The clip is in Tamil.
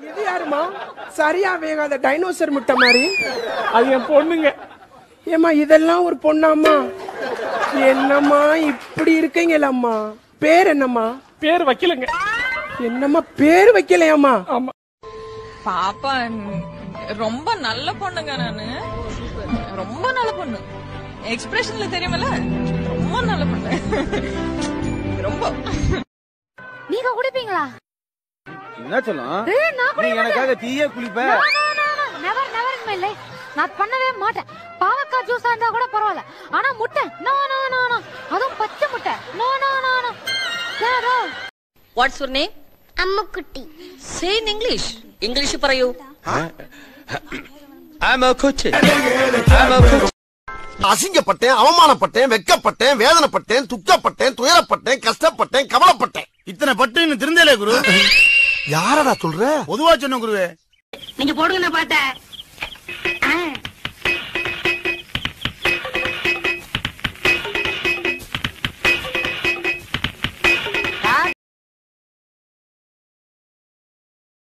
இது யாருமா சரியா வேகாத டைனோசர் முட்டை மாதிரி அது என் பொண்ணுங்க ஏமா இதெல்லாம் ஒரு பொண்ணாம்மா என்னம்மா இப்படி இருக்கீங்களம்மா பேர் என்னம்மா பேர் வைக்கலங்க என்னம்மா பேர் வைக்கலையாம்மா ஆமா பாப்பா ம், ரொம்ப நல்ல பொண்ணுங்க நானு ரொம்ப நல்ல பொண்ணு எக்ஸ்பிரஷன்ல தெரியுமல ரொம்ப நல்ல பொண்ணு ரொம்ப நீங்க குடிப்பீங்களா என்ன சொல்லும் ஏய், நான் நீ குடிக்க எனக்காக தீயே குளிப்ப never never in my life நான் பண்ணவே மாட்டேன் பாவக்காய் ஜூஸா இருந்தா கூட பரவாயில்ல ஆனா முட்டை நோ நோ நோ நோ அதுவும் பச்சை முட்டை no no no no no what's your name அம்முக்குட்டி സേ ഇൻ ഇംഗ്ലീഷ് ഇംഗ്ലീഷ് പറയൂ அசிங்கப்பட்டேன் அவமானப்பட்டேன் வெக்கப்பட்டேன் வேதனைப்பட்டேன் துக்கப்பட்டேன் துயரப்பட்டேன் கஷ்டப்பட்டேன் கவலைப்பட்டேன் இத்தனை பட்டு இன்னும் திருந்தலே குரு யாரடா சொல்ற பொதுவா சொன்ன குருவே நீங்க போடுங்க நான் பார்த்தேன்